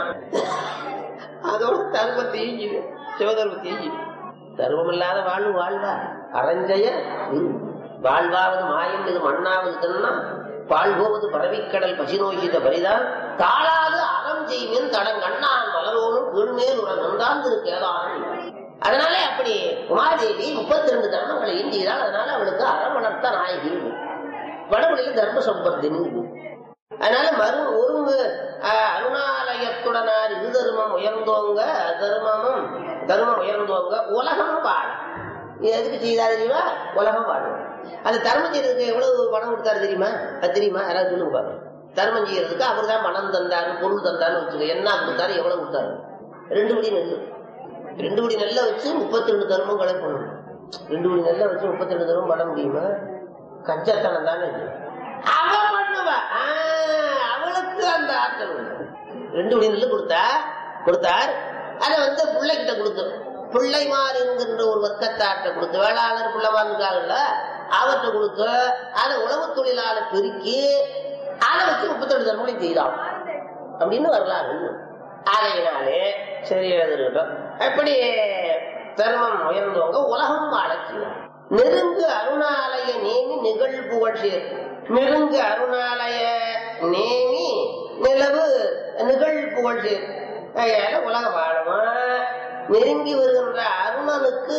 அதோட தர்மத்தையும் செய்யும் சிவதர்மத்தையும் செய்யும் தர்மம் இல்லாத வாழ்வு வாழ்வா அரஞ்சய விரும்பு வாழ்வாவது மாயம் இது மண்ணாவது தன்னா பால் போவது பரவிக்கடல் பசிநோய்கித பரிதான் தாளாது அறம் செய்வேன் தடங்கண்ணான் மலரோடும் கீழ்மேல் உற நந்தாந்து கேதாரன் அதனாலே அப்படி உமாதேவி முப்பத்தி ரெண்டு தர்மங்களையும் செய்தால் அதனால அவளுக்கு அறம் வளர்த்த நாயகி வடமொழியில் தர்ம சம்பத்தின் அதனால மறு ஒருங்கு அஹ், அருணாலயத்துடனார் இது தர்மம் உயர்ந்தோங்க தர்மமும் தர்மம் உயர்ந்தோங்க உலகம் வாழ இது எதுக்கு செய்தா தெரியுமா உலகம் வாழும் அந்த தர்மம் செய்யறதுக்கு எவ்வளவு பணம் கொடுத்தாரு தெரியுமா அது தெரியுமா யாராவது சொல்லுங்க பாருங்க தர்மம் செய்யறதுக்கு அவர் தான் பணம் தந்தாரு பொருள் தந்தாருன்னு வச்சுக்க என்ன கொடுத்தாரு எவ்வளவு கொடுத்தாரு ரெண்டு படி நெல் ரெண்டு படி நெல்லை வச்சு முப்பத்தி ரெண்டு தர்மம் கலை பண்ணணும் ரெண்டு படி நெல்லை வச்சு முப்பத்தி ரெண்டு தர்மம் பண்ண முடியுமா கஞ்சத்தனம் தானே இது அவ பண்ணுவா ஆ, அவளுக்கு அந்த ஆற்றல் உண்டு. ரெண்டு படி நெல்லு கொடுத்தா கொடுத்தார் அதை வந்து பிள்ளைகிட்ட கொடுத்து பிள்ளைமார் என்கின்ற ஒரு வர்க்கத்தாட்ட கொடுத்து வேளாளர் பிள்ளைமார் இருக்காங்கல்ல அவர்கிட்ட கொடுத்து அதை உழவு தொழிலாளர் பெருக்கி அதை வச்சு முப்பத்தெட்டு தர்மங்களை செய்தான் அப்படின்னு வரலாறு ஆகையினாலே சரி எழுதிருக்கட்டும் எப்படி தர்மம் உயர்ந்தவங்க உலகம் வாழச் செய்யும் நெருங்கு அருணாலய நேமி நிகழ் புகழ் சேர் நெருங்கு அருணாலய நேமி நிலவு நிகழ் புகழ் சேர் அதனால உலகம் வாழுமா நெருங்கி வருகின்ற அருணனுக்கு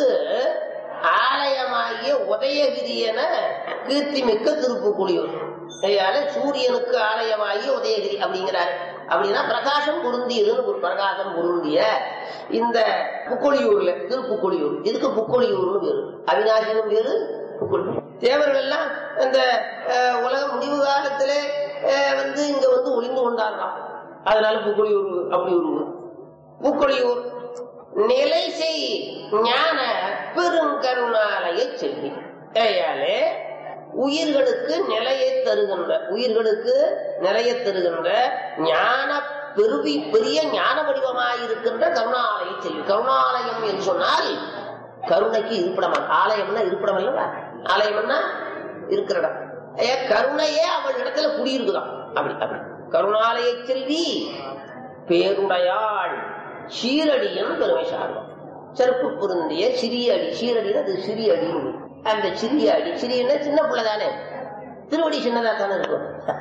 ஆலயமாகிய உதயகிரி என கீர்த்தி மிக்க திருப்புக்குடியூர் அதனால சூரியனுக்கு ஆலயமாகிய உதயகிரி அப்படிங்கிறார் அப்படின்னா பிரகாசம் பொருந்தியதுன்னு ஒரு பிரகாசம் பொருந்திய இந்த புக்கொழியூர்ல திருப்புக்கொழியூர் இதுக்கு புக்கொழியூர்னு பேரு அவிநாசினும் பேரு புக்கொழியூர் தேவர்கள் எல்லாம் இந்த அஹ், உலக முடிவு காலத்திலே அஹ், வந்து இங்க வந்து ஒளிந்து கொண்டாடுறான் அதனால புக்கொழியூர் அப்படி ஒரு ஊர் புக்கொழியூர் நிலை செய் ஞான பெருங்கருணாலய செல்வி ஏயாலே உயிர்களுக்கு நிலையை தருகின்ற உயிர்களுக்கு நிலையை தருகின்ற ஞான பெருவி பெரிய ஞான வடிவமாயிருக்கின்ற கருணாலய செல்வி கருணாலயம் என்று சொன்னால் கருணைக்கு இருப்பிடம் ஆலயம்னா இருப்பிடம் இல்லவா ஆலயம்னா இருக்கிற இடம் ஏ, கருணையே அவள் இடத்துல குடியிருக்குதாம் அப்படி அப்படி கருணாலய செல்வி பேருடையாள் சீரடியின் பெருமை சார்ந்தோம் செருப்பு பொருந்திய சிறிய அடி சீரடி அது சிறிய அடி அந்த சிறிய அடி சிறியன்னா சின்ன பிள்ளை தானே திருவடி சின்னதா தானே இருக்கும்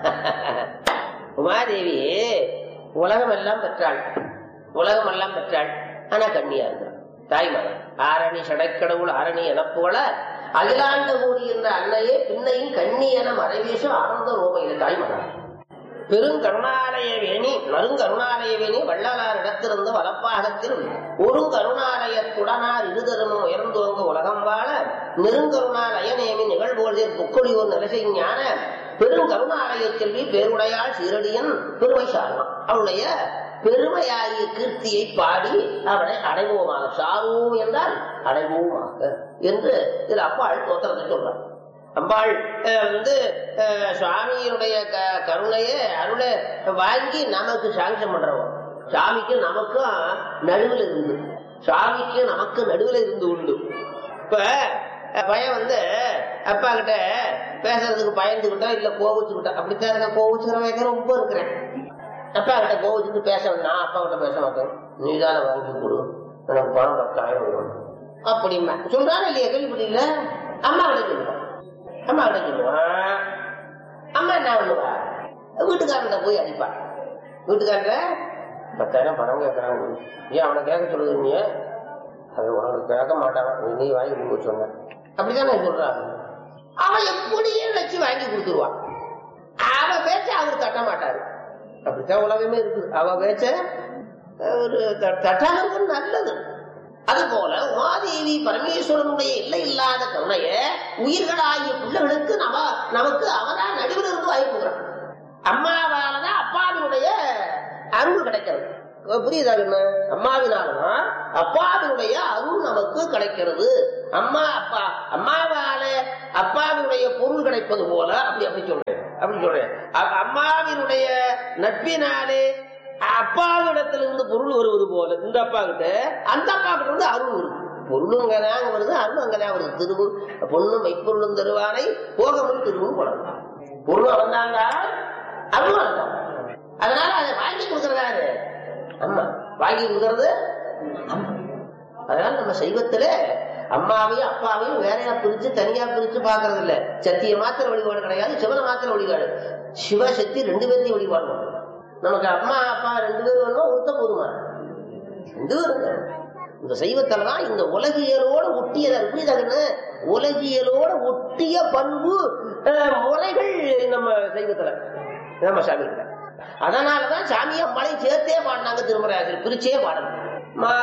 உமாதேவி உலகம் எல்லாம் பெற்றாள் உலகம் எல்லாம் பெற்றாள் ஆனா கண்ணியா இருக்கிறாள் தாய்மகன் ஆரணி சடைக்கடவுள் ஆரணி எனப்புகழ அகிலாண்ட கூடி என்ற அன்னையே பின்னையும் கண்ணி என மறைவேசும் ஆனந்த ரோமையில தாய்மகன் பெருங்கருணாலய வேணி நறுங்கருணாலய வேணி வள்ளலார் இடத்திருந்த வலப்பாகத்தில் ஒரு கருணாலயத்துடனார் இருதருமம் உயர்ந்தோங்க உலகம் வாழ நெருங்கருணாலய நேமி நிகழ்வுகளில் புக்கொழியோர் நிலசை ஞான பெருங்கருணாலய செல்வி பேருடையாள் சீரடியன் பெருமை சாரணம் அவளுடைய பெருமையாகிய கீர்த்தியை பாடி அவனை அடைவோமாக சாருவோம் என்றால் அடைவோமாக என்று இதில் அப்பாள் தோத்திரத்தை சொல்றார் அம்பாள் அஹ், வந்து அஹ், சுவாமியினுடைய க- கருணையை அருளை வாங்கி நமக்கு சாங்ஷன் பண்றோம் சாமிக்கு நமக்கும் நடுவில் இருந்து சாமிக்கு நமக்கு நடுவில் இருந்து உண்டு இப்ப அஹ், பையன் வந்து அப்பா கிட்ட பேசுறதுக்கு பயந்துகிட்டா இல்ல கோவிச்சுக்கிட்டா அப்படித்தான் இருக்க கோவிச்சுக்கிற வயசுல ரொம்ப இருக்கிறேன் அப்பா கிட்ட கோவிச்சுட்டு பேச நான் அப்பா கிட்ட பேச மாட்டேன் நீதான வாங்கி கொடு எனக்கு பணம் பத்தாயிரம் வரும் அப்படிமா சொல்றாரு இல்லையா கேள்விப்பட்டீங்கள அம்மா கிட்ட சொல்லுவான் அம்மா கிட்ட சொல்லுவான் அம்மா என்ன பண்ணுவா வீட்டுக்காரன் போய் அடிப்பான் வீட்டுக்காரர பத்தாயிரம் பணம் கேட்கறாங்க ஏன் அவனை கேட்க சொல்லுது நீ அது உனக்கு கேட்க மாட்டான் நீ நீ வாங்கி கொடுக்க சொன்ன அப்படிதானே சொல்றான் அவன் எப்படியே வச்சு வாங்கி கொடுத்துருவான் அவ பேச்ச அவர் தட்ட மாட்டாரு அப்படித்தான் உலகமே இருக்குது அவ பேச்ச ஒரு த- தட்டாதது நல்லது அதுபோல உமாதேவி பரமேஸ்வரனுடைய இல்லை இல்லாத கருணைய உயிர்களாகிய பிள்ளைகளுக்கு நம நமக்கு அவதான் நடுவில் இருந்து வாய்ப்புகிறான் அம்மாவாலதான் அப்பாவினுடைய அருள் கிடைக்கிறது புரியுதா என்ன அம்மாவினால்தான் அப்பாவினுடைய அருள் நமக்கு கிடைக்கிறது அம்மா அப்பா அம்மாவால அப்பாவினுடைய பொருள் கிடைப்பது போல அப்படி அப்படி சொல்றேன் அப்படி சொல்றேன் அ- அம்மாவினுடைய நட்பினாலே அப்பாவிடத்திலிருந்து பொருள் வருவது போல இந்த அப்பா கிட்ட அந்த அப்பா கிட்ட இருந்து அருள் வருது பொருளும் அங்கதான் வருது அருளும் அங்கதான் வருது திருவும் பொண்ணும் மெய்ப்பொருளும் தருவானை போகமும் திருவும் குழந்தான் பொருளும் அவன்தாங்க அருளும் அவன்தான் அதனால அதை வாங்கி கொடுக்கறதாரு அம்மா வாங்கி கொடுக்கறது அம்மா அதனால நம்ம சைவத்துல அம்மாவையும் அப்பாவையும் வேறையா பிரிச்சு தனியா பிரிச்சு பாக்குறது இல்ல சத்திய மாத்திர வழிபாடு கிடையாது சிவனை மாத்திர வழிபாடு சிவ சக்தி ரெண்டு பேர்த்தையும் வழிபாடு பண்ணணும். நமக்கு அம்மா அப்பா ரெண்டு பேரும் வேணுமா ஒருத்த போதுமா ரெண்டு பேரும் வேணும். இந்த சைவத்துலதான் இந்த உலகியலோட ஒட்டியதா இருக்கு புரியுதாங்கன்னு உலகியலோட ஒட்டிய பண்பு அஹ், முறைகள் நம்ம சைவத்துல நம்ம சாமி அதனாலதான் சாமி அம்மாளையும் சேர்த்தே பாடினாங்க திருமராஜர் பிரிச்சே பாடணும் மா